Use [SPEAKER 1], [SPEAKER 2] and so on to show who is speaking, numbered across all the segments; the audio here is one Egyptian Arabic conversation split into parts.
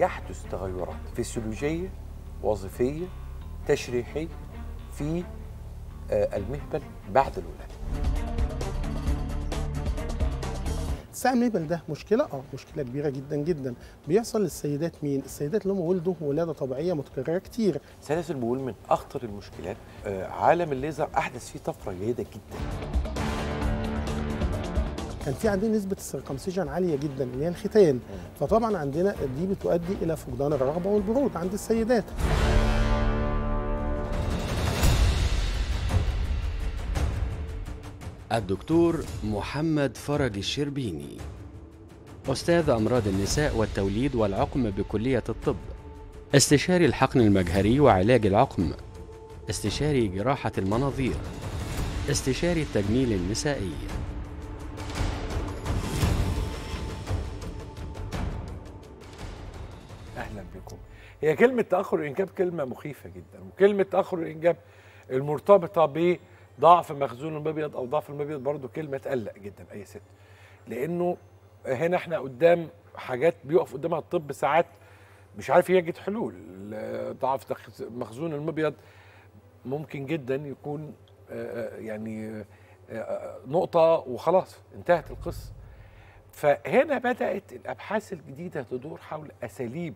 [SPEAKER 1] يحدث تغيرات فسيولوجيه وظيفيه تشريحيه في آه، المهبل بعد الولاده
[SPEAKER 2] اتساع المهبل ده مشكله اه مشكله كبيره جدا جدا بيحصل للسيدات مين السيدات اللي هم ولدوا ولاده طبيعيه متكرره كتير
[SPEAKER 1] سلاسل بقول من اخطر المشكلات آه، عالم الليزر احدث فيه طفره جيده جدا
[SPEAKER 2] كان في عندنا نسبه السيركمسيجن عاليه جدا اللي هي الختان فطبعا عندنا دي بتؤدي الى فقدان الرغبه والبرود عند السيدات
[SPEAKER 3] الدكتور محمد فرج الشربيني أستاذ أمراض النساء والتوليد والعقم بكلية الطب استشاري الحقن المجهري وعلاج العقم استشاري جراحة المناظير استشاري التجميل النسائي
[SPEAKER 1] اهلا بكم هي كلمه تاخر الانجاب كلمه مخيفه جدا وكلمه تاخر الانجاب المرتبطه بضعف مخزون المبيض او ضعف المبيض برضو كلمه تقلق جدا اي ست لانه هنا احنا قدام حاجات بيقف قدامها الطب ساعات مش عارف يجد حلول ضعف تخ- مخزون المبيض ممكن جدا يكون آه، آه، يعني آه، نقطه وخلاص انتهت القصه فهنا بدات الابحاث الجديده تدور حول اساليب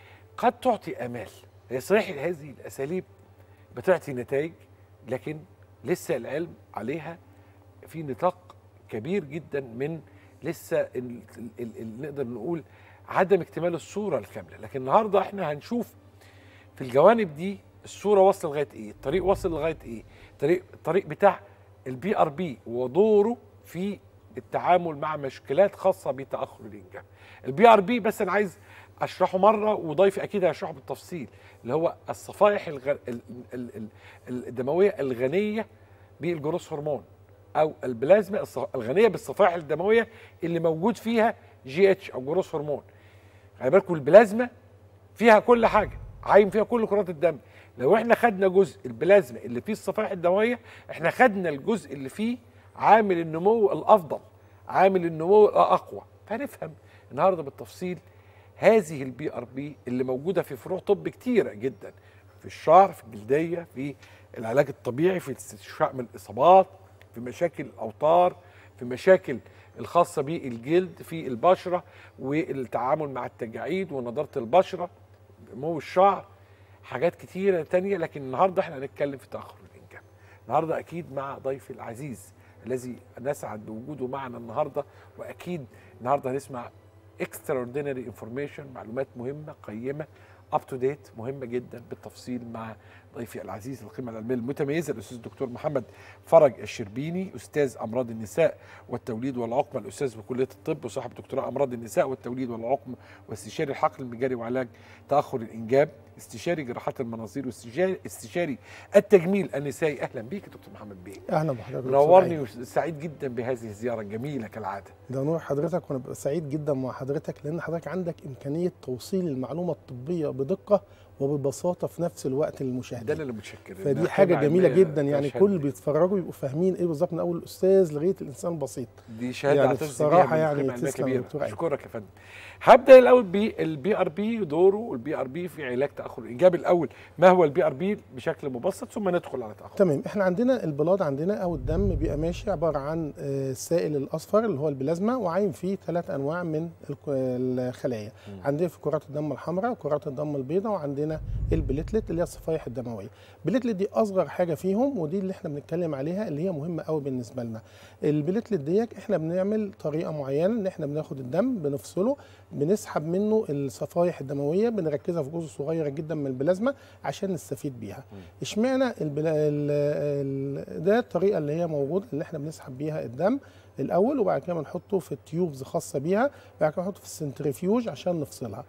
[SPEAKER 1] قد تعطي امال هي صحيح هذه الاساليب بتعطي نتائج لكن لسه العلم عليها في نطاق كبير جدا من لسه ال ال ال ال نقدر نقول عدم اكتمال الصوره الكامله لكن النهارده احنا هنشوف في الجوانب دي الصوره واصله لغايه ايه الطريق واصل لغايه ايه الطريق الطريق بتاع البي ار بي ودوره في التعامل مع مشكلات خاصه بتاخر الانجاب البي ار بي بس انا عايز اشرحه مره وضيفي اكيد هيشرحه بالتفصيل اللي هو الصفائح الغ... ال... ال... ال... الدمويه الغنيه بالجروس هرمون او البلازما الص- الغنيه بالصفائح الدمويه اللي موجود فيها جي اتش او جروس هرمون خلي بالكم البلازما فيها كل حاجه عايم فيها كل كرات الدم لو احنا خدنا جزء البلازما اللي فيه الصفائح الدمويه احنا خدنا الجزء اللي فيه عامل النمو الافضل عامل النمو الاقوى فنفهم النهارده بالتفصيل هذه البي ار بي اللي موجوده في فروع طب كتيره جدا في الشعر في الجلديه في العلاج الطبيعي في استشفاء من الاصابات في مشاكل الاوتار في مشاكل الخاصه بالجلد في البشره والتعامل مع التجاعيد ونضاره البشره نمو الشعر حاجات كتيره تانية لكن النهارده احنا هنتكلم في تاخر الانجاب النهارده اكيد مع ضيفي العزيز الذي نسعد بوجوده معنا النهارده واكيد النهارده هنسمع extraordinary information معلومات مهمه قيمه اب تو ديت مهمه جدا بالتفصيل مع ضيفي العزيز القيمه العلميه المتميزه الاستاذ الدكتور محمد فرج الشربيني استاذ امراض النساء والتوليد والعقم الاستاذ بكليه الطب وصاحب دكتوراه امراض النساء والتوليد والعقم واستشاري الحقل المجاري وعلاج تاخر الانجاب استشاري جراحات المناظير واستشاري استشاري التجميل النسائي اهلا بيك يا دكتور محمد بيه
[SPEAKER 2] اهلا بحضرتك دكتور
[SPEAKER 1] منورني
[SPEAKER 2] عيد.
[SPEAKER 1] وسعيد جدا بهذه الزياره الجميله كالعاده
[SPEAKER 2] ده نور حضرتك وانا ببقى سعيد جدا مع حضرتك لان حضرتك عندك امكانيه توصيل المعلومه الطبيه بدقه وببساطه في نفس الوقت
[SPEAKER 1] ده
[SPEAKER 2] للمشاهدين
[SPEAKER 1] اللي متشكر
[SPEAKER 2] فدي حاجه جميله جدا يعني كل اللي بيتفرجوا يبقوا فاهمين ايه بالظبط من اول الاستاذ لغايه الانسان البسيط
[SPEAKER 1] دي شهاده
[SPEAKER 2] يعني
[SPEAKER 1] اعتز
[SPEAKER 2] بصراحة
[SPEAKER 1] بيها من
[SPEAKER 2] يعني
[SPEAKER 1] القيمة العلمية
[SPEAKER 2] تسلم يا
[SPEAKER 1] كبيرة.
[SPEAKER 2] دكتور أيمن.
[SPEAKER 1] اشكرك يا فندم هبدا الاول بالبي ار بي دوره البي ار بي في علاج تاخر الانجاب الاول ما هو البي ار بي بشكل مبسط ثم ندخل على تاخر
[SPEAKER 2] تمام احنا عندنا البلاد عندنا او الدم بيبقى ماشي عباره عن آه، السائل الاصفر اللي هو البلازما وعايم فيه ثلاث انواع من الك- الخلايا عندنا في كرات الدم الحمراء وكرات الدم البيضاء وعندنا البليتلت اللي هي الصفائح الدمويه البليتلت دي اصغر حاجه فيهم ودي اللي احنا بنتكلم عليها اللي هي مهمه قوي بالنسبه لنا البليتلت ديت احنا بنعمل طريقه معينه ان احنا بناخد الدم بنفصله بنسحب منه الصفائح الدمويه بنركزها في جزء صغيره جدا من البلازما عشان نستفيد بيها اشمعنى البلا... ال... ال... ده الطريقه اللي هي موجوده اللي احنا بنسحب بيها الدم الاول وبعد كده بنحطه في تيوبز خاصه بيها بعد كده نحطه في السنتريفيوج عشان نفصلها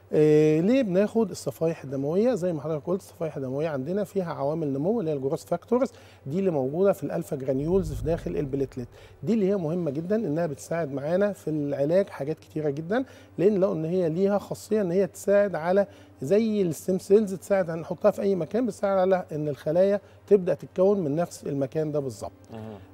[SPEAKER 2] آه ليه بناخد الصفائح الدمويه زي ما حضرتك قلت الصفائح الدمويه عندنا فيها عوامل نمو اللي هي الجروس فاكتورز دي اللي موجوده في الالفا جرانيولز في داخل البليتلت دي اللي هي مهمه جدا انها بتساعد معانا في العلاج حاجات كتيره جدا لان لو ان هي ليها خاصيه ان هي تساعد على زي الستيم سيلز تساعد هنحطها في اي مكان بتساعد على ان الخلايا تبدا تتكون من نفس المكان ده بالظبط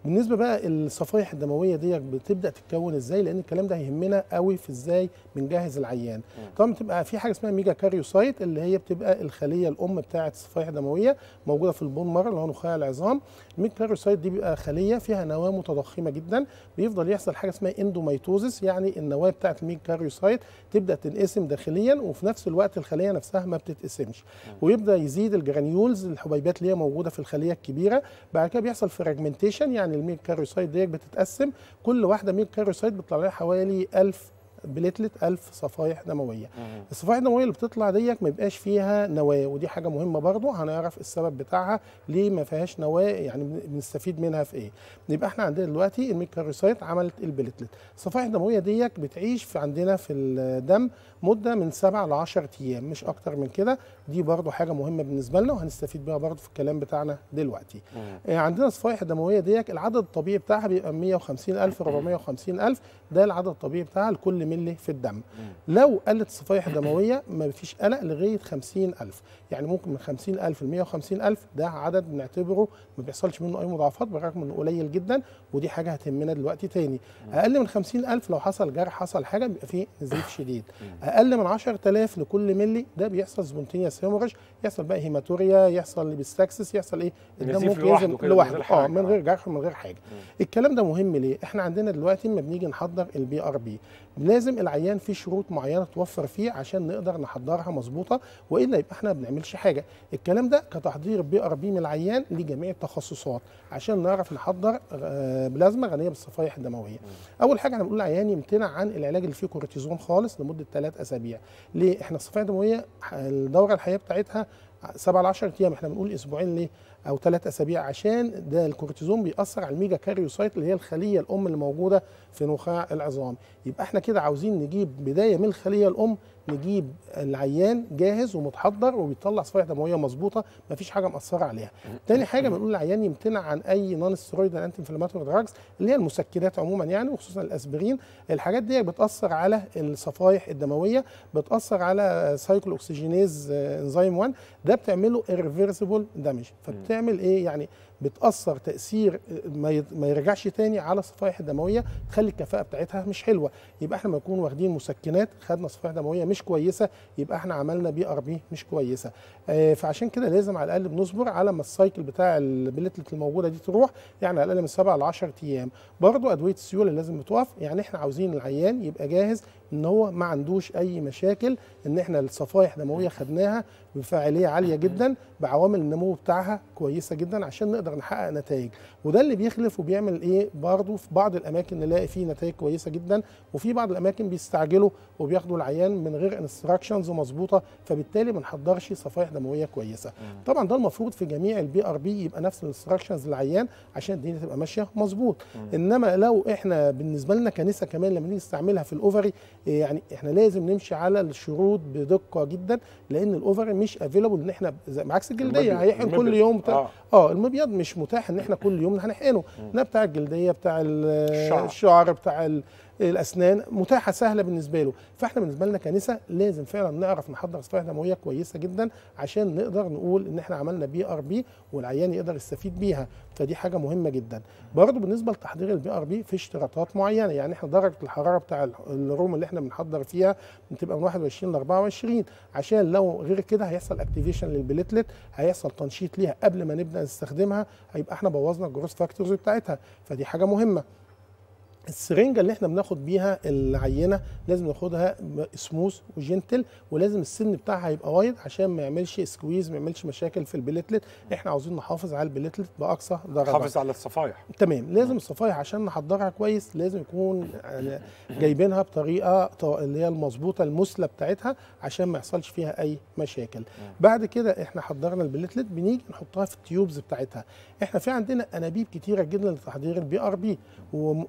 [SPEAKER 2] بالنسبه بقى الصفائح الدمويه دي بتبدا تتكون ازاي لان الكلام ده هيهمنا قوي في ازاي بنجهز العيان طبعا بتبقى في حاجه اسمها ميجا كاريوسايت اللي هي بتبقى الخليه الام بتاعه الصفائح الدمويه موجوده في البون مره اللي هو نخاع العظام الميجا كاريوسايت دي بيبقى خليه فيها نواه متضخمه جدا بيفضل يحصل حاجه اسمها اندوميتوزس يعني النواه بتاعه الميجا كاريوسايت تبدا تنقسم داخليا وفي نفس الوقت الخليه نفسها ما بتتقسمش ويبدا يزيد الجرانيولز الحبيبات اللي هي موجوده في الخليه الكبيره بعد كده بيحصل فراجمنتيشن يعني الميج كاريوسايت ديت بتتقسم كل واحده ميج كاريوسايت بيطلع لها حوالي 1000 بليتلت 1000 صفائح دمويه الصفائح الدمويه اللي بتطلع ديت ما بيبقاش فيها نواه ودي حاجه مهمه برضو هنعرف السبب بتاعها ليه ما فيهاش نواه يعني بن- بنستفيد منها في ايه يبقى احنا عندنا دلوقتي الميكاروسايت عملت البليتلت الصفائح الدمويه ديت بتعيش في عندنا في الدم مده من 7 ل 10 ايام مش اكتر من كده دي برضو حاجه مهمه بالنسبه لنا وهنستفيد بيها برضو في الكلام بتاعنا دلوقتي آه، عندنا الصفائح الدمويه ديت العدد الطبيعي بتاعها بيبقى 150000 450000 ده العدد الطبيعي بتاعها لكل ملي في الدم لو قلت الصفائح الدمويه ما فيش قلق لغايه 50000 يعني ممكن من 50000 ل 150000 ده عدد بنعتبره ما بيحصلش منه اي مضاعفات بالرغم انه قليل جدا ودي حاجه هتهمنا دلوقتي تاني اقل من 50000 لو حصل جرح حصل حاجه بيبقى فيه نزيف شديد اقل من 10000 لكل ملي ده بيحصل سبونتينيوس هيموريج يحصل بقى هيماتوريا يحصل ليبستاكسس يحصل ايه الدم
[SPEAKER 1] نزيف
[SPEAKER 2] ممكن
[SPEAKER 1] لوحده
[SPEAKER 2] ينزل
[SPEAKER 1] كده من
[SPEAKER 2] لوحده
[SPEAKER 1] غير
[SPEAKER 2] اه
[SPEAKER 1] حاجة.
[SPEAKER 2] من غير جرح من غير حاجه الكلام ده مهم ليه احنا عندنا دلوقتي لما بنيجي نحضر البي ار بي لازم العيان في شروط معينه توفر فيه عشان نقدر نحضرها مظبوطه والا يبقى احنا ما بنعملش حاجه الكلام ده كتحضير بي ار بي من العيان لجميع التخصصات عشان نعرف نحضر آه، بلازما غنيه بالصفائح الدمويه اول حاجه احنا بنقول للعيان يمتنع عن العلاج اللي فيه كورتيزون خالص لمده ثلاث اسابيع ليه احنا الصفائح الدمويه الدوره الحياه بتاعتها 7 ل 10 ايام احنا بنقول اسبوعين ليه او ثلاث اسابيع عشان ده الكورتيزون بيأثر على الميجا كاريوسايت اللي هي الخليه الام اللي موجوده في نخاع العظام يبقى احنا كده عاوزين نجيب بدايه من الخليه الام نجيب العيان جاهز ومتحضر وبيطلع صفائح دمويه مظبوطه مفيش حاجه مأثره عليها تاني حاجه بنقول للعيان يمتنع عن اي نون ستيرويد انتي انفلاماتوري دراجز اللي هي المسكنات عموما يعني وخصوصا الاسبرين الحاجات دي بتاثر على الصفائح الدمويه بتاثر على سايكل اوكسجينيز انزيم 1 ده بتعمله irreversible دامج فبتعمل ايه يعني بتاثر تاثير ما ي- ما يرجعش تاني على الصفائح الدمويه تخلي الكفاءه بتاعتها مش حلوه يبقى احنا لما نكون واخدين مسكنات خدنا صفائح دمويه مش كويسه يبقى احنا عملنا بي ار بي مش كويسه آه فعشان كده لازم على الاقل بنصبر على ما السايكل بتاع البليتلت الموجوده دي تروح يعني على الاقل من 7 ل 10 ايام برضه ادويه السيوله لازم بتقف يعني احنا عاوزين العيان يبقى جاهز ان هو ما عندوش اي مشاكل ان احنا الصفائح دمويه خدناها بفاعليه عاليه جدا بعوامل النمو بتاعها كويسه جدا عشان نقدر نحقق نتائج وده اللي بيخلف وبيعمل ايه برضه في بعض الاماكن نلاقي فيه نتائج كويسه جدا وفي بعض الاماكن بيستعجلوا وبياخدوا العيان من غير انستراكشنز مظبوطه فبالتالي ما نحضرش صفائح دمويه كويسه طبعا ده المفروض في جميع البي ار بي يبقى نفس الانستراكشنز للعيان عشان الدنيا تبقى ماشيه مظبوط انما لو احنا بالنسبه لنا كنسه كمان لما نيجي نستعملها في الاوفري إيه يعني احنا لازم نمشي على الشروط بدقه جدا لان الاوفري مش افيلابل ان احنا زي- بعكس الجلديه
[SPEAKER 1] المبيض-
[SPEAKER 2] هيحقن كل
[SPEAKER 1] المبيض.
[SPEAKER 2] يوم بتاع
[SPEAKER 1] آه.
[SPEAKER 2] اه المبيض مش متاح ان احنا كل يوم هنحقنه ده بتاع الجلديه بتاع ال-
[SPEAKER 1] الشعر.
[SPEAKER 2] الشعر بتاع ال- الاسنان متاحه سهله بالنسبه له فاحنا بالنسبه لنا كنسه لازم فعلا نعرف نحضر صفائح دمويه كويسه جدا عشان نقدر نقول ان احنا عملنا بي ار بي والعيان يقدر يستفيد بيها فدي حاجه مهمه جدا برضه بالنسبه لتحضير البي ار بي في اشتراطات معينه يعني احنا درجه الحراره بتاع ال- الروم اللي احنا بنحضر فيها بتبقى من 21 ل 24 عشان لو غير كده هيحصل اكتيفيشن للبليتلت هيحصل تنشيط ليها قبل ما نبدا نستخدمها هيبقى احنا بوظنا الجروث فاكتورز بتاعتها فدي حاجه مهمه السرنجه اللي احنا بناخد بيها العينه لازم ناخدها سموث وجنتل ولازم السن بتاعها يبقى وايد عشان ما يعملش سكويز ما يعملش مشاكل في البليتلت احنا عاوزين نحافظ على البليتلت باقصى درجه
[SPEAKER 1] حافظ على الصفايح
[SPEAKER 2] تمام لازم الصفايح عشان نحضرها كويس لازم يكون يعني جايبينها بطريقه ط- اللي هي المظبوطه المثلى بتاعتها عشان ما يحصلش فيها اي مشاكل بعد كده احنا حضرنا البليتلت بنيجي نحطها في التيوبز بتاعتها احنا في عندنا انابيب كتيره جدا لتحضير البي ار بي ومختلفه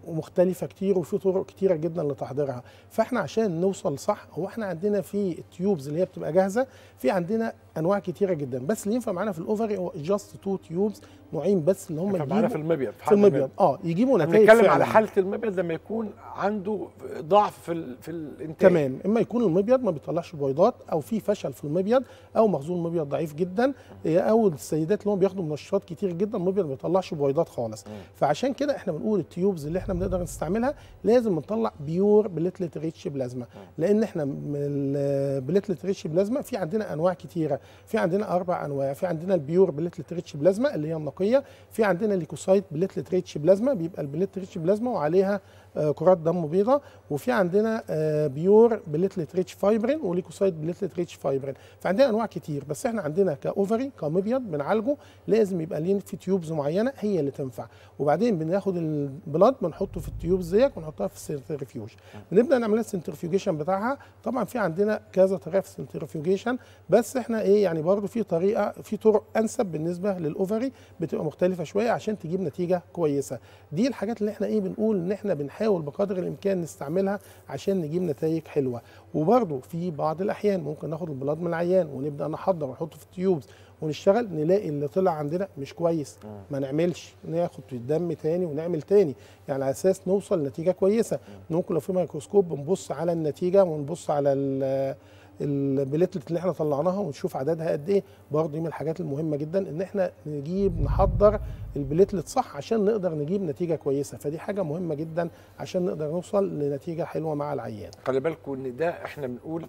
[SPEAKER 2] مختلفه كتير وفي طرق كتيره جدا لتحضيرها فاحنا عشان نوصل صح هو احنا عندنا في التيوبز اللي هي بتبقى جاهزه في عندنا انواع كتيره جدا بس اللي ينفع معانا في الاوفري هو جاست تو تيوبز نوعين بس اللي هم
[SPEAKER 1] معانا في
[SPEAKER 2] يجيبوا
[SPEAKER 1] المبيض
[SPEAKER 2] في
[SPEAKER 1] حالة
[SPEAKER 2] المبيض اه يجيبوا نتائج
[SPEAKER 1] بنتكلم
[SPEAKER 2] فعلاً.
[SPEAKER 1] على حاله المبيض لما يكون عنده ضعف في ال... في الانتاج
[SPEAKER 2] تمام اما يكون المبيض ما بيطلعش بويضات او في فشل في المبيض او مخزون المبيض ضعيف جدا او السيدات اللي هم بياخدوا منشطات كتير جدا المبيض ما بيطلعش بويضات خالص فعشان كده احنا بنقول التيوبز اللي احنا بنقدر نستعملها لازم نطلع بيور بليتلت ريتش بلازما لان احنا من البليتلت ريتش بلازما في عندنا انواع كتيره في عندنا اربع انواع في عندنا البيور بليتلت ريتش بلازما اللي هي النقيه في عندنا ليكوسايت بليتلت ريتش بلازما بيبقى البليتلت ريتش بلازما وعليها آه، كرات دم بيضاء وفي عندنا آه، بيور بليتلت ريتش فايبرين وليكوسايت بليتلت ريتش فايبرين فعندنا انواع كتير بس احنا عندنا كاوفري كمبيض بنعالجه لازم يبقى ليه في تيوبز معينه هي اللي تنفع وبعدين بناخد البلاد بنحطه في التيوبز ديت ونحطها في السنترفيوج بنبدا نعمل لها السنترفيوجيشن بتاعها طبعا في عندنا كذا طريقه في السنترفيوجيشن بس احنا ايه يعني برضه في طريقه في طرق انسب بالنسبه للاوفري بتبقى مختلفه شويه عشان تجيب نتيجه كويسه دي الحاجات اللي احنا ايه بنقول ان احنا بنحاول بقدر الامكان نستعملها عشان نجيب نتائج حلوه وبرضه في بعض الاحيان ممكن ناخد البلاد من العيان ونبدا نحضر ونحطه في التيوبز ونشتغل نلاقي اللي طلع عندنا مش كويس ما نعملش ناخد الدم تاني ونعمل تاني يعني على اساس نوصل لنتيجه كويسه ممكن لو في ميكروسكوب بنبص على النتيجه ونبص على ال- البليتلت اللي احنا طلعناها ونشوف عددها قد ايه برضه دي من الحاجات المهمه جدا ان احنا نجيب نحضر البليتلت صح عشان نقدر نجيب نتيجه كويسه فدي حاجه مهمه جدا عشان نقدر نوصل لنتيجه حلوه مع العيان
[SPEAKER 1] خلي بالكم ان ده احنا بنقول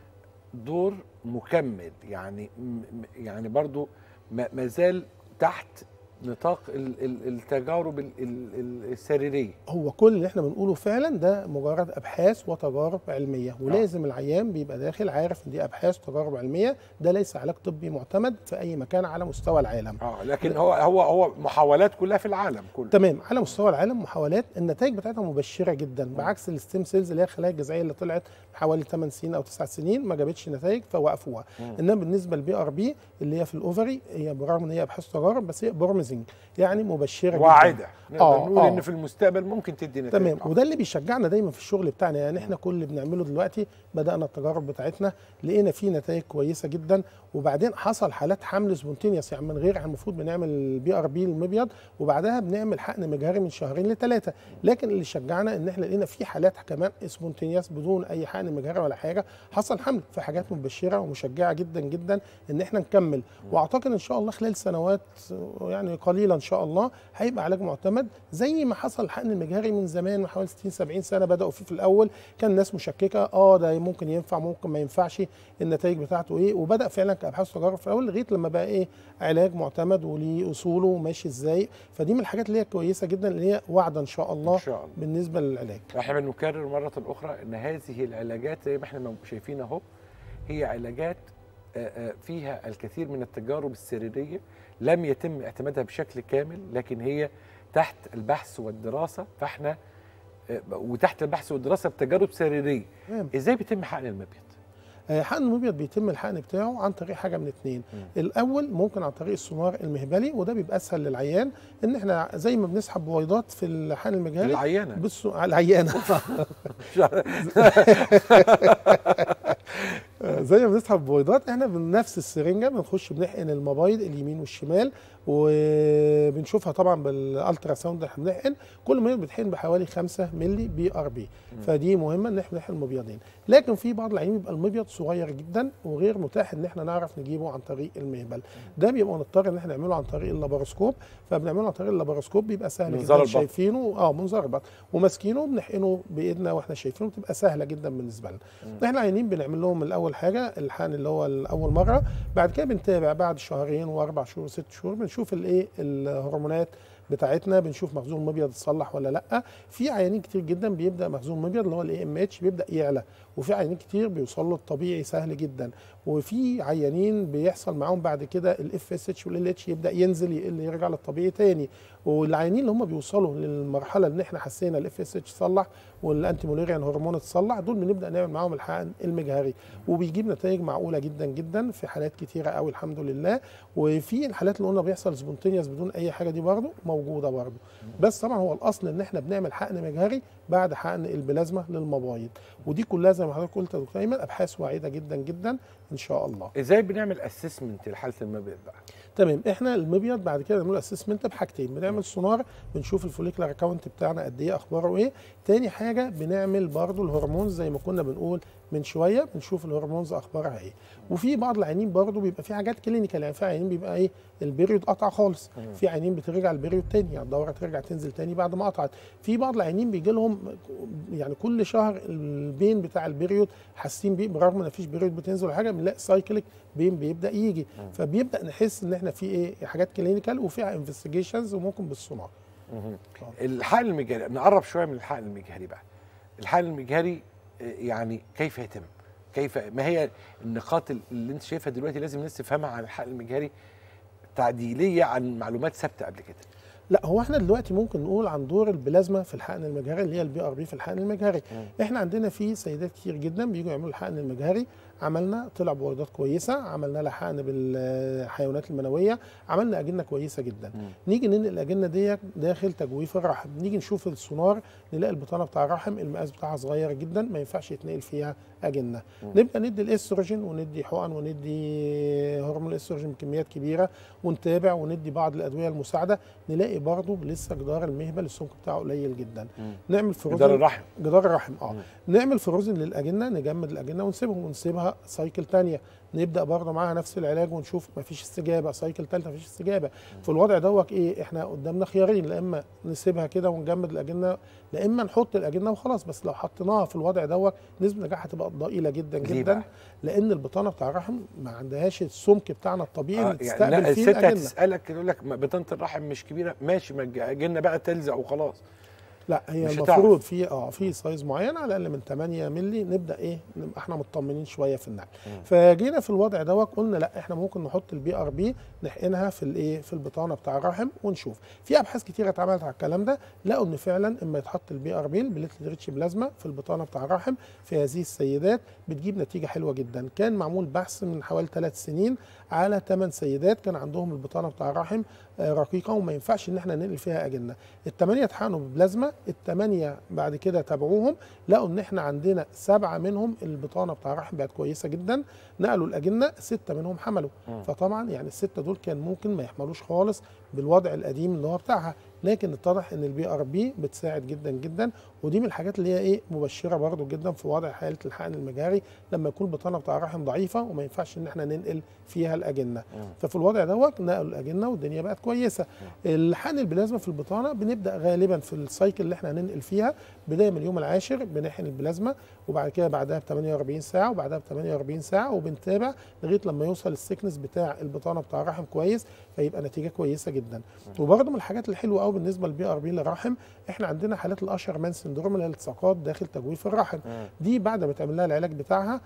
[SPEAKER 1] دور مكمل يعني م- م- يعني برضو ما ما زال تحت نطاق ال- ال- التجارب ال- ال- ال- السريريه
[SPEAKER 2] هو كل اللي احنا بنقوله فعلا ده مجرد ابحاث وتجارب علميه ولازم العيان بيبقى داخل عارف ان دي ابحاث وتجارب علميه ده ليس علاج طبي معتمد في اي مكان على مستوى العالم
[SPEAKER 1] اه لكن هو هو هو محاولات كلها في العالم كله
[SPEAKER 2] تمام على مستوى العالم محاولات النتائج بتاعتها مبشره جدا بعكس الستيم سيلز اللي هي الخلايا الجذعيه اللي طلعت حوالي 8 سنين او 9 سنين ما جابتش نتائج فوقفوها انما بالنسبه للبي ار بي اللي هي في الاوفري هي برغم ان هي ابحاث تجارب بس هي بروميزنج يعني مبشره جدا
[SPEAKER 1] واعده نقدر
[SPEAKER 2] آه،
[SPEAKER 1] نقول
[SPEAKER 2] آه.
[SPEAKER 1] ان في المستقبل ممكن تدي نتائج
[SPEAKER 2] تمام
[SPEAKER 1] آه.
[SPEAKER 2] وده اللي بيشجعنا دايما في الشغل بتاعنا يعني احنا كل اللي بنعمله دلوقتي بدانا التجارب بتاعتنا لقينا فيه نتائج كويسه جدا وبعدين حصل حالات حمل سبونتينيوس يعني من غير احنا المفروض بنعمل بي ار بي المبيض وبعدها بنعمل حقن مجهري من شهرين لثلاثه لكن اللي شجعنا ان احنا لقينا في حالات كمان سبونتينيوس بدون اي حقن مجهري ولا حاجه حصل حمل في حاجات مبشره ومشجعه جدا جدا ان احنا نكمل واعتقد ان شاء الله خلال سنوات يعني قليله ان شاء الله هيبقى علاج معتمد زي ما حصل الحقن المجهري من زمان من حوالي 60 70 سنه بداوا فيه في الاول كان الناس مشككه اه ده ممكن ينفع ممكن ما ينفعش النتائج بتاعته ايه وبدا فعلا كابحاث تجارب في الاول لغايه لما بقى ايه علاج معتمد وليه اصوله وماشي ازاي فدي من الحاجات اللي هي كويسه جدا اللي هي واعده ان شاء الله
[SPEAKER 1] ان شاء الله
[SPEAKER 2] بالنسبه للعلاج
[SPEAKER 1] احنا بنكرر مرة أخرى أن هذه العلاجات زي ما احنا شايفين أهو هي علاجات آه، آه، فيها الكثير من التجارب السريرية لم يتم اعتمادها بشكل كامل لكن هي تحت البحث والدراسة فاحنا آه، وتحت البحث والدراسة بتجارب سريرية
[SPEAKER 2] تمام
[SPEAKER 1] ازاي بيتم حقن المبيض؟
[SPEAKER 2] آه، حقن المبيض بيتم الحقن بتاعه عن طريق حاجه من اتنين الاول ممكن عن طريق السونار المهبلي وده بيبقى اسهل للعيان ان احنا زي ما بنسحب بويضات في الحقن المجهري
[SPEAKER 1] العيانة
[SPEAKER 2] بصوا على العيانه زي ما بنسحب بويضات احنا بنفس السرنجه بنخش بنحقن المبايض اليمين والشمال وبنشوفها طبعا بالالترا ساوند احنا بنحقن كل مبيض بتحقن بحوالي 5 مللي بي ار بي فدي مهمه ان احنا نحقن المبيضين لكن في بعض العيانين بيبقى المبيض صغير جدا وغير متاح ان احنا نعرف نجيبه عن طريق المهبل ده بيبقى نضطر ان احنا نعمله عن طريق اللاباروسكوب فبنعمله عن طريق اللاباروسكوب بيبقى سهل
[SPEAKER 1] منظار
[SPEAKER 2] جدا
[SPEAKER 1] البطن.
[SPEAKER 2] شايفينه اه منظار البطن وماسكينه بنحقنه بايدنا واحنا شايفينه بتبقى سهله جدا بالنسبه لنا احنا عيانين بنعمل لهم الاول حاجه الحقن اللي هو الاول مره بعد كده بنتابع بعد شهرين واربع شهور وست شهور بنشوف الايه الهرمونات بتاعتنا بنشوف مخزون المبيض اتصلح ولا لا في عيانين كتير جدا بيبدا مخزون المبيض اللي هو الاي ام اتش بيبدا يعلى وفي عيانين كتير بيوصل له الطبيعي سهل جدا وفي عيانين بيحصل معاهم بعد كده الاف اس اتش والال اتش يبدا ينزل يقل يرجع للطبيعي تاني والعيانين اللي هم بيوصلوا للمرحله اللي احنا حسينا الاف اس اتش صلح والانتي موليريان هرمون اتصلح دول بنبدا نعمل معاهم الحقن المجهري وبيجيب نتائج معقوله جدا جدا في حالات كتيره قوي الحمد لله وفي الحالات اللي قلنا بيحصل سبونتينيوس بدون اي حاجه دي برضه موجوده برضه بس طبعا هو الاصل ان احنا بنعمل حقن مجهري بعد حقن البلازما للمبايض ودي كلها زي ما حضرتك قلت يا دكتور ايمن ابحاث واعده جدا جدا ان شاء الله
[SPEAKER 1] ازاي بنعمل اسسمنت لحاله المبيض بقى
[SPEAKER 2] تمام احنا المبيض بعد كده بنعمل اسسمنت بحاجتين بنعمل سونار بنشوف الفوليكولار اكونت بتاعنا قد ايه اخباره ايه تاني حاجه بنعمل برضو الهرمونز زي ما كنا بنقول من شويه بنشوف الهرمونز اخبارها ايه وفي بعض العيانين برضو بيبقى في حاجات كلينيكال يعني في عيانين بيبقى ايه البيريود قطع خالص في عيانين بترجع البيريود تاني يعني الدوره ترجع تنزل تاني بعد ما قطعت في بعض العيانين بيجي لهم يعني كل شهر البين بتاع البيريود حاسين بيه برغم ان مفيش بيريود بتنزل ولا حاجه بنلاقي سايكليك بين بيبدا يجي فبيبدا نحس ان احنا في ايه حاجات كلينيكال وفيها انفستيجيشنز وممكن بالسونار
[SPEAKER 1] الحقن المجهري نقرب شويه من الحقن المجهري بقى الحقن المجهري آه، يعني كيف يتم كيف ما هي النقاط اللي انت شايفها دلوقتي لازم الناس تفهمها عن الحقن المجهري تعديليه عن معلومات ثابته قبل كده
[SPEAKER 2] لا هو احنا دلوقتي ممكن نقول عن دور البلازما في الحقن المجهري اللي هي البي ار بي في الحقن المجهري احنا عندنا في سيدات كتير جدا بيجوا يعملوا الحقن المجهري عملنا طلع بويضات كويسه عملنا لها حقن بالحيوانات المنويه عملنا اجنه كويسه جدا نيجي ننقل الاجنه دي داخل تجويف الرحم نيجي نشوف السونار نلاقي البطانه بتاع الرحم المقاس بتاعها صغير جدا ما ينفعش يتنقل فيها اجنه نبقى ندي الاستروجين وندي حقن وندي هرمون الاستروجين بكميات كبيره ونتابع وندي بعض الادويه المساعده نلاقي برضه لسه جدار المهبل السمك بتاعه قليل جدا نعمل فروزن
[SPEAKER 1] جدار الرحم
[SPEAKER 2] جدار الرحم اه نعمل فروزن للاجنه نجمد الاجنه ونسيبهم ونسيبها سايكل تانية نبدا برضه معاها نفس العلاج ونشوف مفيش استجابه سايكل ثالثه مفيش استجابه في الوضع دوت ايه احنا قدامنا خيارين لا اما نسيبها كده ونجمد الاجنه لا اما نحط الاجنه وخلاص بس لو حطيناها في الوضع دوت نسبه النجاح هتبقى ضئيله جدا
[SPEAKER 1] ليه
[SPEAKER 2] جدا
[SPEAKER 1] بقى؟
[SPEAKER 2] لان البطانه بتاع الرحم ما عندهاش السمك بتاعنا الطبيعي
[SPEAKER 1] آه
[SPEAKER 2] اللي
[SPEAKER 1] يعني
[SPEAKER 2] تستقبل
[SPEAKER 1] لا
[SPEAKER 2] فيه
[SPEAKER 1] الست
[SPEAKER 2] الاجنه
[SPEAKER 1] هتسالك يقول لك ما بطانه الرحم مش كبيره ماشي ما اجينا بقى تلزق وخلاص
[SPEAKER 2] لا هي
[SPEAKER 1] مش
[SPEAKER 2] المفروض في اه في سايز معين على الاقل من 8 مللي نبدا ايه نبقى احنا مطمنين شويه في النقل فجينا في الوضع دوت قلنا لا احنا ممكن نحط البي ار بي نحقنها في الايه في البطانه بتاع الرحم ونشوف في ابحاث كتيره اتعملت على الكلام ده لقوا ان فعلا اما يتحط البي ار بي البليتلت ريتش بلازما في البطانه بتاع الرحم في هذه السيدات بتجيب نتيجه حلوه جدا كان معمول بحث من حوالي ثلاث سنين على 8 سيدات كان عندهم البطانه بتاع الرحم آه، رقيقه وما ينفعش ان احنا ننقل فيها اجنه الثمانيه اتحقنوا ببلازما الثمانيه بعد كده تابعوهم لقوا ان احنا عندنا سبعه منهم البطانه بتاع الرحم بقت كويسه جدا نقلوا الاجنه سته منهم حملوا فطبعا يعني السته دول كان ممكن ما يحملوش خالص بالوضع القديم اللي هو بتاعها لكن اتضح ان البي ار بي بتساعد جدا جدا ودي من الحاجات اللي هي ايه مبشره برضو جدا في وضع حاله الحقن المجاري لما يكون البطانه بتاع الرحم ضعيفه وما ينفعش ان احنا ننقل فيها الاجنه ففي الوضع دوت نقلوا الاجنه والدنيا بقت كويسه الحقن البلازما في البطانه بنبدا غالبا في السايكل اللي احنا هننقل فيها بدايه من اليوم العاشر بنحقن البلازما وبعد كده بعدها ب 48 ساعه وبعدها ب 48 ساعه وبنتابع لغايه لما يوصل السكنس بتاع البطانه بتاع الرحم كويس فيبقى نتيجه كويسه جدا وبرضه من الحاجات الحلوه قوي بالنسبه للبي ار بي للرحم احنا عندنا حالات الاشهر مان سندروم اللي هي الالتصاقات داخل تجويف الرحم دي بعد ما تعمل لها العلاج بتاعها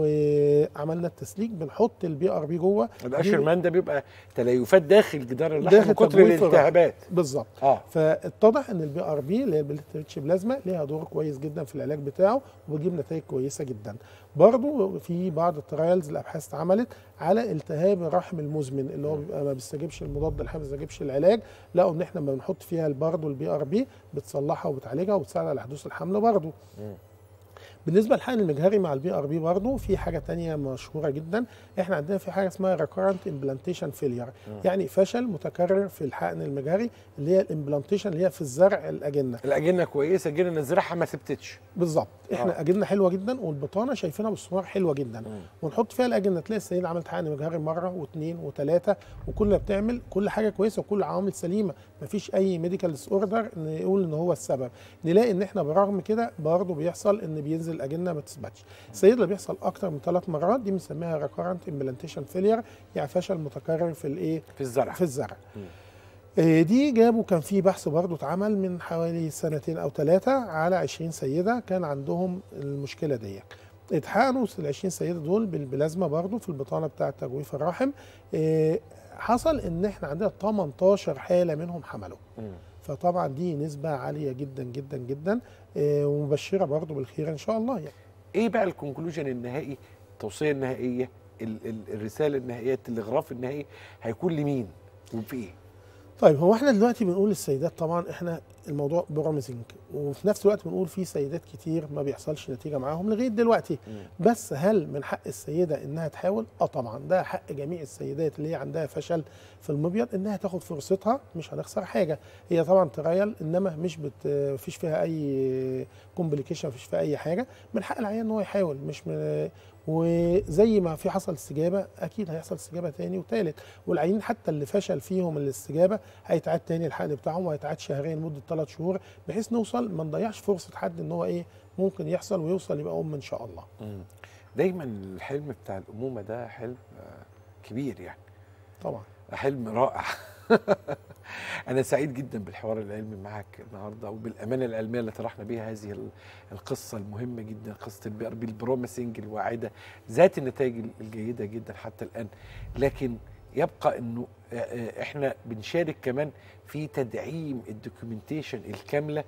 [SPEAKER 2] وعملنا التسليك بنحط البي ار بي جوه
[SPEAKER 1] الاشر
[SPEAKER 2] دي-
[SPEAKER 1] مان ده بيبقى تليفات داخل جدار اللحم
[SPEAKER 2] داخل
[SPEAKER 1] من كتر
[SPEAKER 2] تجويف الرحم.
[SPEAKER 1] الالتهابات
[SPEAKER 2] بالظبط
[SPEAKER 1] اه
[SPEAKER 2] فاتضح ان البي ار بي اللي هي البليتريتش بلازما ليها دور كويس جدا في العلاج بتاعه وبتجيب نتائج كويسه جدا برضو في بعض الترايلز الابحاث اتعملت على التهاب الرحم المزمن اللي هو بيبقى ما بيستجيبش المضاد الحمل ما بيستجيبش العلاج لقوا ان احنا لما بنحط فيها برضه البي ار بي بتصلحها وبتعالجها وبتساعد على حدوث الحمل برضه بالنسبه للحقن المجهري مع البي ار بي برضه في حاجه تانية مشهوره جدا احنا عندنا في حاجه اسمها ريكورنت امبلانتيشن فيلير يعني فشل متكرر في الحقن المجهري اللي هي الامبلانتيشن اللي هي في الزرع الاجنه
[SPEAKER 1] الاجنه كويسه جينا نزرعها ما ثبتتش
[SPEAKER 2] بالظبط احنا
[SPEAKER 1] آه.
[SPEAKER 2] اجنه حلوه جدا والبطانه شايفينها بالصور حلوه جدا ونحط فيها الاجنه تلاقي السيده عملت حقن مجهري مره واثنين وثلاثه وكل ما بتعمل كل حاجه كويسه وكل عوامل سليمه مفيش اي ميديكال ديس اوردر نقول ان هو السبب نلاقي ان احنا برغم كده برضه بيحصل ان بينزل الاجنه ما تثبتش السيده اللي بيحصل اكتر من ثلاث مرات دي بنسميها ريكورنت امبلانتيشن فيلير يعني فشل متكرر في الايه
[SPEAKER 1] في الزرع
[SPEAKER 2] في الزرع آه، دي جابوا كان في بحث برضه اتعمل من حوالي سنتين او ثلاثه على 20 سيده كان عندهم المشكله دي اتحقنوا ال 20 سيده دول بالبلازما برضه في البطانه بتاعه تجويف الرحم آه، حصل ان احنا عندنا 18 حاله منهم حملوا فطبعا دي نسبه عاليه جدا جدا جدا آه، ومبشره برضه بالخير ان شاء الله يعني
[SPEAKER 1] ايه بقى الكونكلوجن النهائي التوصيه النهائيه ال ال الرساله النهائيه التلغراف النهائي هيكون لمين وفي ايه
[SPEAKER 2] طيب هو احنا دلوقتي بنقول للسيدات طبعا احنا الموضوع بروميسنج وفي نفس الوقت بنقول في سيدات كتير ما بيحصلش نتيجه معاهم لغايه دلوقتي بس هل من حق السيده انها تحاول؟ اه طبعا ده حق جميع السيدات اللي هي عندها فشل في المبيض انها تاخد فرصتها مش هنخسر حاجه هي طبعا ترايل انما مش بت فيش فيها اي كومبليكيشن مفيش فيها اي حاجه من حق العيان ان هو يحاول مش من وزي ما في حصل استجابه اكيد هيحصل استجابه تاني وتالت والعيانين حتى اللي فشل فيهم الاستجابه هيتعاد تاني الحقن بتاعهم وهيتعاد شهرين لمده ثلاث شهور بحيث نوصل ما نضيعش فرصه حد ان هو ايه ممكن يحصل ويوصل يبقى ام ان شاء الله
[SPEAKER 1] دايما الحلم بتاع الامومه ده حلم آه، كبير يعني
[SPEAKER 2] طبعا
[SPEAKER 1] حلم رائع أنا سعيد جدا بالحوار العلمي معك النهارده وبالأمانة العلمية اللي طرحنا بيها هذه ال- القصة المهمة جدا قصة البي ار بي البروميسنج الواعدة ذات النتائج الجيدة جدا حتى الآن لكن يبقى انه آه، آه، احنا بنشارك كمان في تدعيم الدوكيومنتيشن الكامله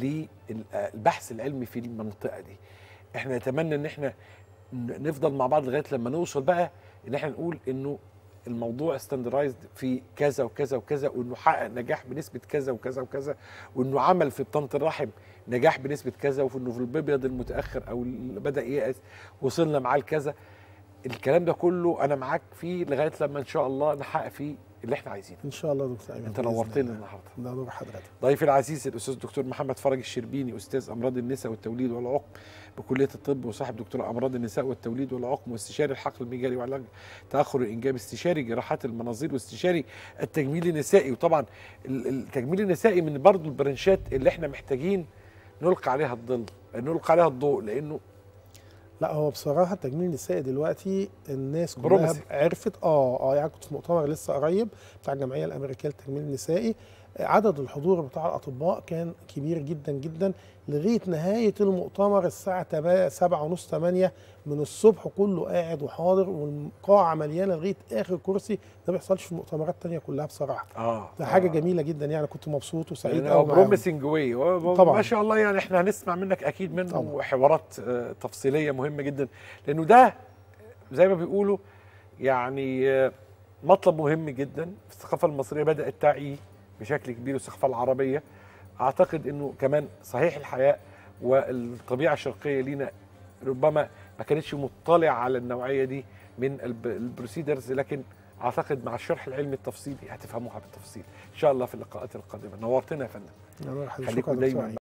[SPEAKER 1] للبحث العلمي في المنطقه دي احنا نتمنى ان احنا ن- نفضل مع بعض لغايه لما نوصل بقى ان احنا نقول انه الموضوع ستاندرايزد في كذا وكذا وكذا وانه حقق نجاح بنسبه كذا وكذا وكذا وانه عمل في بطانه الرحم نجاح بنسبه كذا وانه في الابيض المتاخر او اللي بدا ييأس وصلنا معاه لكذا الكلام ده كله انا معاك فيه لغايه لما ان شاء الله نحقق فيه اللي احنا عايزينه
[SPEAKER 2] ان شاء الله دكتور ايمن
[SPEAKER 1] انت
[SPEAKER 2] بإذن
[SPEAKER 1] نورتني
[SPEAKER 2] الله.
[SPEAKER 1] النهارده
[SPEAKER 2] ده نور حضرتك
[SPEAKER 1] ضيفي العزيز الاستاذ الدكتور محمد فرج الشربيني استاذ امراض النساء والتوليد والعقم بكليه الطب وصاحب دكتور امراض النساء والتوليد والعقم واستشاري الحقل المجاري وعلاج تاخر الانجاب استشاري جراحات المناظير واستشاري التجميل النسائي وطبعا ال- التجميل النسائي من برضه البرنشات اللي احنا محتاجين نلقي عليها الظل نلقي عليها الضوء لانه
[SPEAKER 2] لا هو بصراحه التجميل النسائي دلوقتي الناس كلها
[SPEAKER 1] بروميسنج.
[SPEAKER 2] عرفت اه اه يعني كنت في مؤتمر لسه قريب بتاع الجمعيه الامريكيه للتجميل النسائي عدد الحضور بتاع الاطباء كان كبير جدا جدا لغايه نهايه المؤتمر الساعه 7 ونص 8 من الصبح كله قاعد وحاضر والقاعه مليانه لغايه اخر كرسي ده ما بيحصلش في المؤتمرات التانيه كلها بصراحه
[SPEAKER 1] اه
[SPEAKER 2] ده حاجه جميله جدا يعني كنت مبسوط وسعيد
[SPEAKER 1] يعني
[SPEAKER 2] قوي معاهم.
[SPEAKER 1] بروميسنج واي
[SPEAKER 2] طبعاً.
[SPEAKER 1] ما شاء الله يعني احنا هنسمع منك اكيد منه
[SPEAKER 2] طبعاً.
[SPEAKER 1] حوارات آه، تفصيليه مهمه جدا لانه ده زي ما بيقولوا يعني آه، مطلب مهم جدا في الثقافه المصريه بدات تعيه بشكل كبير والثقافه العربيه اعتقد انه كمان صحيح الحياه والطبيعه الشرقيه لينا ربما ما كانتش مطلع على النوعيه دي من الب- البروسيدرز لكن اعتقد مع الشرح العلمي التفصيلي هتفهموها بالتفصيل ان شاء الله في اللقاءات القادمه نورتنا يا فندم
[SPEAKER 2] يعني شكراً
[SPEAKER 1] خليكم
[SPEAKER 2] دكتور
[SPEAKER 1] دايما
[SPEAKER 2] أيمن.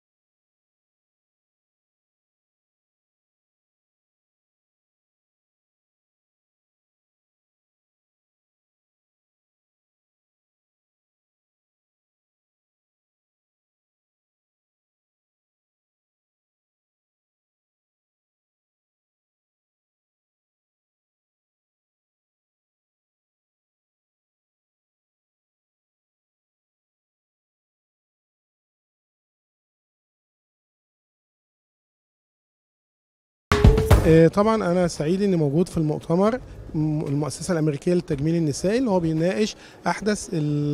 [SPEAKER 2] آه، طبعا انا سعيد اني موجود في المؤتمر م- المؤسسه الامريكيه للتجميل النسائي اللي هو بيناقش احدث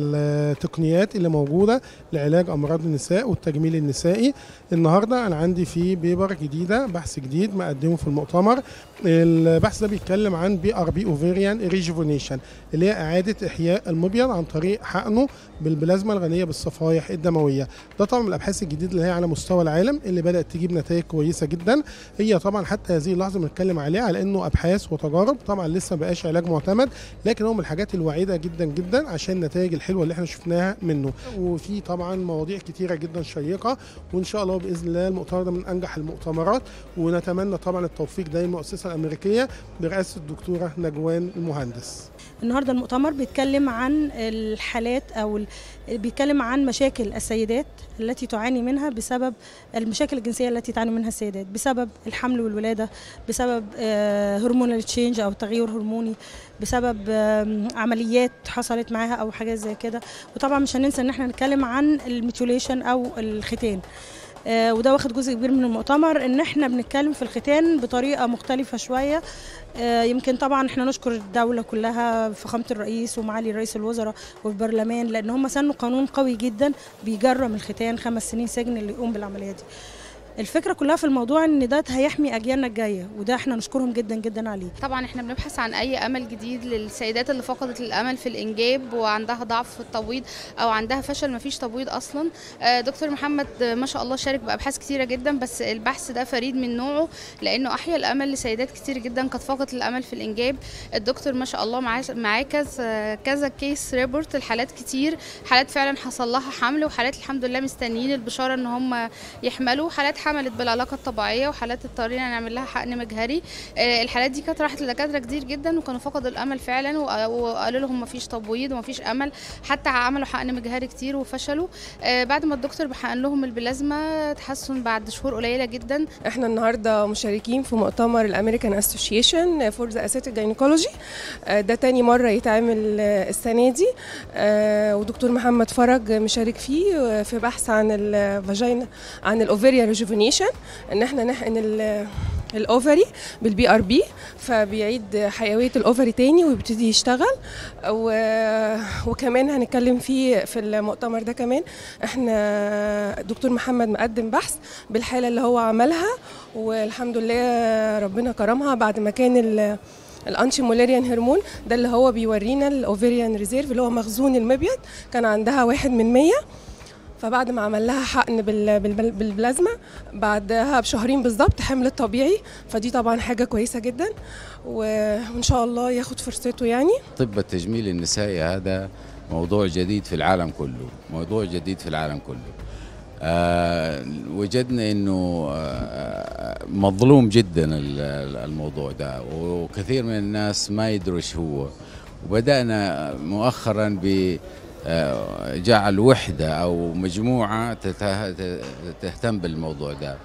[SPEAKER 2] التقنيات اللي موجوده لعلاج امراض النساء والتجميل النسائي النهارده انا عندي فيه بيبر جديده بحث جديد مقدمه في المؤتمر البحث ده بيتكلم عن بي ار بي اوفيريان ريجوفينيشن اللي هي اعاده احياء المبيض عن طريق حقنه بالبلازما الغنيه بالصفائح الدمويه ده طبعا من الابحاث الجديده اللي هي على مستوى العالم اللي بدات تجيب نتائج كويسه جدا هي طبعا حتى هذه اللحظه بنتكلم عليها على انه ابحاث وتجارب طبعا لسه ما بقاش علاج معتمد لكن هو من الحاجات الوعيده جدا جدا عشان النتائج الحلوه اللي احنا شفناها منه وفي طبعا مواضيع كتيره جدا شيقه وان شاء الله باذن الله المؤتمر ده من انجح المؤتمرات ونتمنى طبعا التوفيق ده للمؤسسه الامريكيه برئاسه الدكتوره نجوان المهندس
[SPEAKER 4] النهارده المؤتمر بيتكلم عن الحالات او ال- بيتكلم عن مشاكل السيدات التي تعاني منها بسبب المشاكل الجنسيه التي تعاني منها السيدات بسبب الحمل والولاده بسبب هرمونال تشينج او تغير هرموني بسبب آم، عمليات حصلت معاها او حاجات زي كده وطبعا مش هننسى ان احنا نتكلم عن الميتوليشن او الختان آه، وده واخد جزء كبير من المؤتمر ان احنا بنتكلم في الختان بطريقه مختلفه شويه آه، يمكن طبعا احنا نشكر الدوله كلها فخامه الرئيس ومعالي رئيس الوزراء والبرلمان لان هم سنوا قانون قوي جدا بيجرم الختان خمس سنين سجن اللي يقوم بالعمليه دي الفكره كلها في الموضوع ان ده هيحمي اجيالنا الجايه وده احنا نشكرهم جدا جدا عليه
[SPEAKER 5] طبعا احنا بنبحث عن اي امل جديد للسيدات اللي فقدت الامل في الانجاب وعندها ضعف في التبويض او عندها فشل مفيش تبويض اصلا آه، دكتور محمد آه، ما شاء الله شارك بابحاث كتيره جدا بس البحث ده فريد من نوعه لانه احيا الامل لسيدات كتير جدا قد فقدت الامل في الانجاب الدكتور ما شاء الله معاه معاه كذا كذا كيس ريبورت الحالات كتير حالات فعلا حصل لها حمل وحالات الحمد لله مستنيين البشاره ان هم يحملوا حالات حملت بالعلاقه الطبيعيه وحالات اضطرينا نعمل لها حقن مجهري آه، الحالات دي كانت راحت لدكاتره كتير جدا وكانوا فقدوا الامل فعلا وق- وقالوا لهم مفيش تبويض ومفيش امل حتى عملوا حقن مجهري كتير وفشلوا آه، بعد ما الدكتور بحقن لهم البلازما تحسن بعد شهور قليله جدا
[SPEAKER 6] احنا النهارده مشاركين في مؤتمر الامريكان اسوشيشن فور ذا اسيتيك جاينيكولوجي ده تاني مره يتعمل آه، السنه دي آه، ودكتور محمد فرج مشارك فيه آه، في بحث عن الفاجينا عن الاوفيريا ريجوفينيشن ان احنا نحقن ال- الاوفري بالبي ار بي فبيعيد حيويه الاوفري تاني ويبتدي يشتغل و... وكمان هنتكلم فيه في المؤتمر ده كمان احنا دكتور محمد مقدم بحث بالحاله اللي هو عملها والحمد لله ربنا كرمها بعد ما كان ال الانشي مولاريان هرمون ده اللي هو بيورينا الاوفيريان ريزيرف اللي هو مخزون المبيض كان عندها واحد من مية فبعد ما عمل لها حقن بال- بال- بالبلازما بعدها بشهرين بالظبط حملت طبيعي فدي طبعا حاجه كويسه جدا و- وان شاء الله ياخد فرصته يعني
[SPEAKER 7] طب التجميل النسائي هذا موضوع جديد في العالم كله موضوع جديد في العالم كله آه وجدنا انه آه مظلوم جدا ال- ال- الموضوع ده وكثير من الناس ما يدروا ايش هو وبدانا مؤخرا ب آه، جعل وحده او مجموعه تته- ت- تهتم بالموضوع ده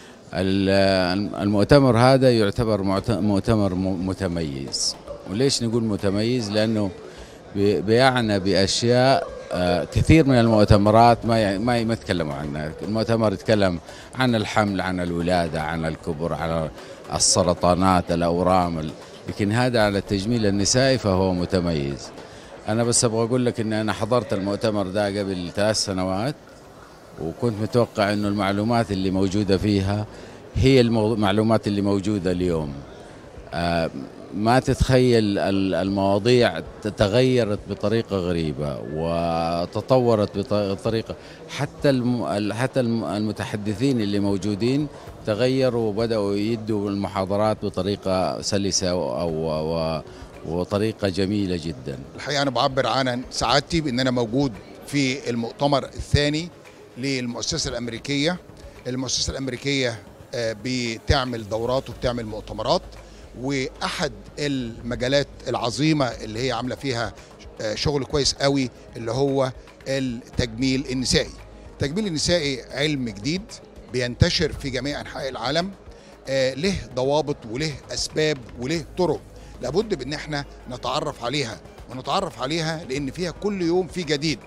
[SPEAKER 7] ال- المؤتمر هذا يعتبر معت- مؤتمر م- متميز وليش نقول متميز لانه بي- بيعنى باشياء آه، كثير من المؤتمرات ما ي- ما ي- ما يتكلموا عنها المؤتمر يتكلم عن الحمل عن الولاده عن الكبر عن السرطانات الاورام ال- لكن هذا على التجميل النسائي فهو متميز انا بس ابغى اقول لك ان انا حضرت المؤتمر ده قبل ثلاث سنوات وكنت متوقع انه المعلومات اللي موجوده فيها هي المو- المعلومات اللي موجوده اليوم آه، ما تتخيل ال- المواضيع تغيرت بطريقه غريبه وتطورت بط- بطريقه حتى الم- ال- حتى الم- المتحدثين اللي موجودين تغيروا وبداوا يدوا المحاضرات بطريقه سلسه او أو- وطريقه جميله جدا
[SPEAKER 8] الحقيقه انا بعبر عن سعادتي بان انا موجود في المؤتمر الثاني للمؤسسه الامريكيه المؤسسه الامريكيه آه، بتعمل دورات وبتعمل مؤتمرات واحد المجالات العظيمه اللي هي عامله فيها آه، شغل كويس قوي اللي هو التجميل النسائي التجميل النسائي علم جديد بينتشر في جميع انحاء العالم آه، له ضوابط وله اسباب وله طرق لابد بان احنا نتعرف عليها ونتعرف عليها لان فيها كل يوم في جديد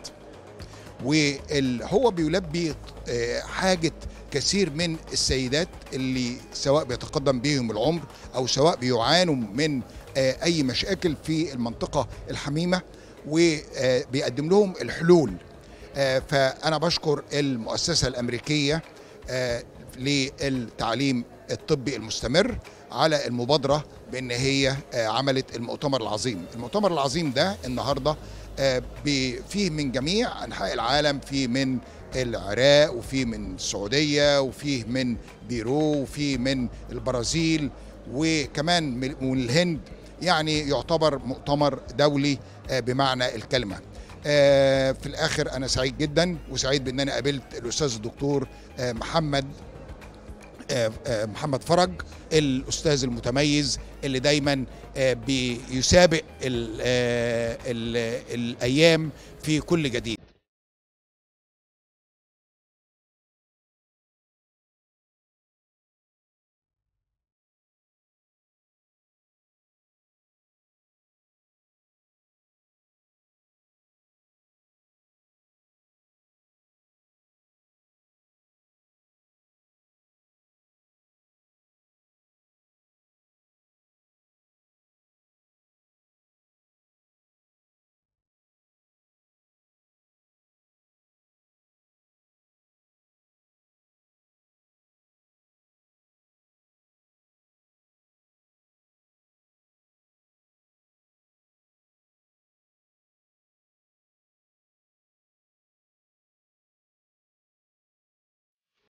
[SPEAKER 8] وهو بيلبي آه، حاجه كثير من السيدات اللي سواء بيتقدم بهم العمر او سواء بيعانوا من آه، اي مشاكل في المنطقه الحميمه وبيقدم لهم الحلول آه، فانا بشكر المؤسسه الامريكيه آه، للتعليم الطبي المستمر على المبادره بان هي آه، عملت المؤتمر العظيم المؤتمر العظيم ده النهارده آه، بي- فيه من جميع انحاء العالم فيه من العراق وفيه من السعوديه وفيه من بيرو وفيه من البرازيل وكمان من من الهند يعني يعتبر مؤتمر دولي آه، بمعنى الكلمه آه، في الاخر انا سعيد جدا وسعيد بان انا قابلت الاستاذ الدكتور آه، محمد آه، آه، محمد فرج الاستاذ المتميز اللي دايما آه، بيسابق ال- آه، ال- الايام في كل جديد